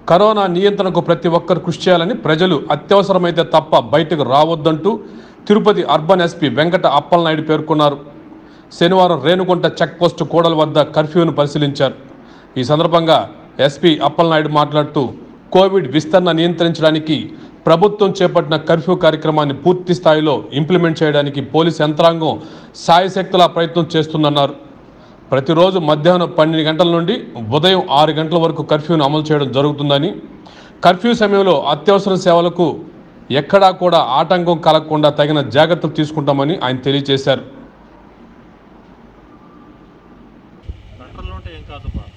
corona నియంత్రణకు ప్రతి ఒక్కరు కృషి చేయాలని ప్రజలు అత్యవసరమైతే తప్ప బయటకు రావద్దంటూ తిరుపతి అర్బన్ ఎస్పీ వెంకట అప్పలనాయుడు పేర్కొన్నారు శనివారం రేణుగుంట చెక్ పోస్టు కూడల వద్ద కర్ఫ్యూను పరిశీలించారు ఈ సందర్భంగా ఎస్పీ అప్పలనాయుడు మాట్లాడుతూ కోవిడ్ విస్తరణ నియంత్రించడానికి ప్రభుత్వం చేపట్టిన కర్ఫ్యూ కార్యక్రమాన్ని పూర్తి స్థాయిలో ఇంప్లిమెంట్ చేయడానికి పోలీస్ యంత్రాంగం సాయశక్తులా ప్రయత్నం చేస్తుందన్నారు ప్రతిరోజు మధ్యాహ్నం పన్నెండు గంటల నుండి ఉదయం ఆరు గంటల వరకు కర్ఫ్యూను అమలు చేయడం జరుగుతుందని కర్ఫ్యూ సమయంలో అత్యవసర సేవలకు ఎక్కడా కూడా ఆటంకం కలగకుండా తగిన జాగ్రత్తలు తీసుకుంటామని ఆయన తెలియజేశారు సెంటర్లో ఉంటే ఏం కాదు బా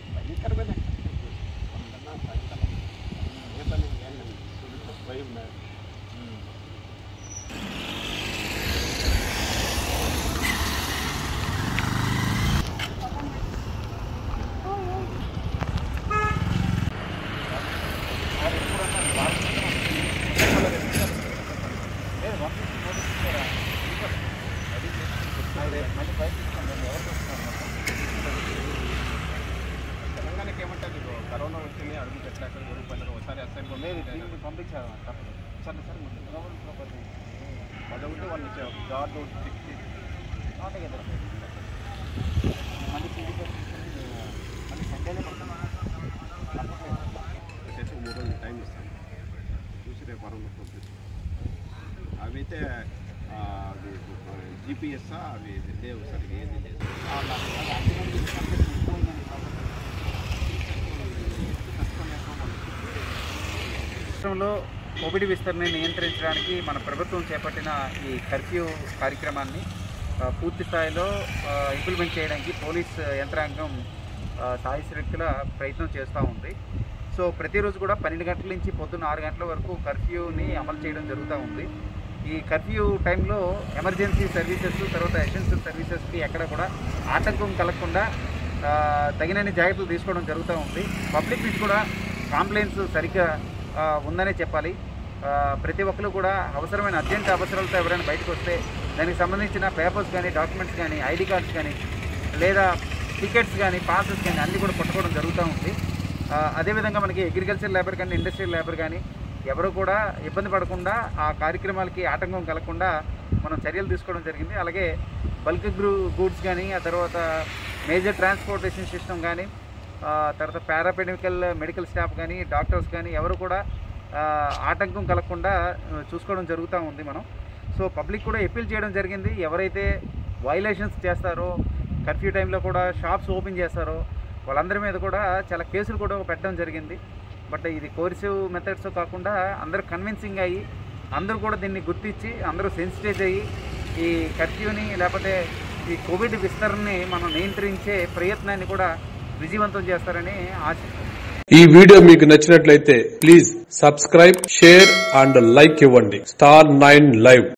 తెలంగాణకి ఏమంటారు ఇప్పుడు కరోనా వచ్చింది అడుగు పెట్టాక గొడుగు పడ్డారు ఒకసారి అసలు లేదు దీనికి పంపించారు తప్పదు సరే సరే పది ఒకటి వాళ్ళు ఇచ్చారు గార్డు చెక్ చేసి నాటే కదా మళ్ళీ మళ్ళీ సండేనే పడుతున్నా వచ్చేసి మూడు రోజులు టైం ఇస్తాను చూసి రేపు వారంలో పంపిస్తాను అవి అయితే జీపీఎస్ అవి లేవు సరిగ్గా ఏది లేదు రాష్ట్రంలో కోవిడ్ విస్తరణ నియంత్రించడానికి మన ప్రభుత్వం చేపట్టిన ఈ కర్ఫ్యూ కార్యక్రమాన్ని ఆ, పూర్తి స్థాయిలో ఆ, ఇంప్లిమెంట్ చేయడానికి పోలీస్ యంత్రాంగం ఆ, సాయశక్తుల ప్రయత్నం చేస్తూ ఉంది సో ప్రతిరోజు కూడా పన్నెండు గంటల నుంచి పొద్దున్న ఆరు గంటల వరకు కర్ఫ్యూని అమలు చేయడం జరుగుతూ ఉంది ఈ కర్ఫ్యూ టైంలో ఎమర్జెన్సీ సర్వీసెస్ తర్వాత ఎసెన్షియల్ సర్వీసెస్కి ఎక్కడ కూడా ఆటంకం కలగకుండా ఆ, తగినన్ని జాగ్రత్తలు తీసుకోవడం జరుగుతూ ఉంది పబ్లిక్ నుంచి కూడా కాంప్లైంట్స్ సరిగ్గా ఆ, ఉందనే చెప్పాలి ఆ, ప్రతి ఒక్కరు కూడా అవసరమైన అత్యంత అవసరాలతో ఎవరైనా బయటకు వస్తే దానికి సంబంధించిన పేపర్స్ కానీ డాక్యుమెంట్స్ కానీ ఐడి కార్డ్స్ కానీ లేదా టికెట్స్ కానీ పాసెస్ కానీ అన్నీ కూడా పట్టుకోవడం జరుగుతూ ఉంది ఆ, అదేవిధంగా మనకి అగ్రికల్చర్ లేబర్ కానీ ఇండస్ట్రియల్ లేబర్ కానీ ఎవరు కూడా ఇబ్బంది పడకుండా ఆ కార్యక్రమాలకి ఆటంకం కలగకుండా మనం చర్యలు తీసుకోవడం జరిగింది అలాగే బల్క్ గ్రూ గూడ్స్ కానీ ఆ తర్వాత మేజర్ ట్రాన్స్పోర్టేషన్ సిస్టమ్ కానీ ఆ, తర్వాత పారాపెడికల్ మెడికల్ స్టాఫ్ కానీ డాక్టర్స్ కానీ ఎవరు కూడా ఆ, ఆటంకం కలగకుండా ఆ, చూసుకోవడం జరుగుతూ ఉంది మనం సో పబ్లిక్ కూడా అప్పీల్ చేయడం జరిగింది ఎవరైతే వైలేషన్స్ చేస్తారో కర్ఫ్యూ టైంలో కూడా షాప్స్ ఓపెన్ చేస్తారో వాళ్ళందరి మీద కూడా చాలా కేసులు కూడా పెట్టడం జరిగింది బట్ ఇది కోర్సివ్ మెథడ్స్ కాకుండా అందరూ కన్విన్సింగ్ అయ్యి అందరూ కూడా దీన్ని గుర్తించి అందరూ సెన్సిటైజ్ అయ్యి ఈ కర్ఫ్యూని లేకపోతే ఈ కోవిడ్ విస్తరణని మనం నియంత్రించే ప్రయత్నాన్ని కూడా విజయవంతం చేస్తారని ఆశిస్తున్నాను ఈ వీడియో మీకు నచ్చినట్లయితే please subscribe share and like ఇవ్వండి స్టార్ నైన్ లైవ్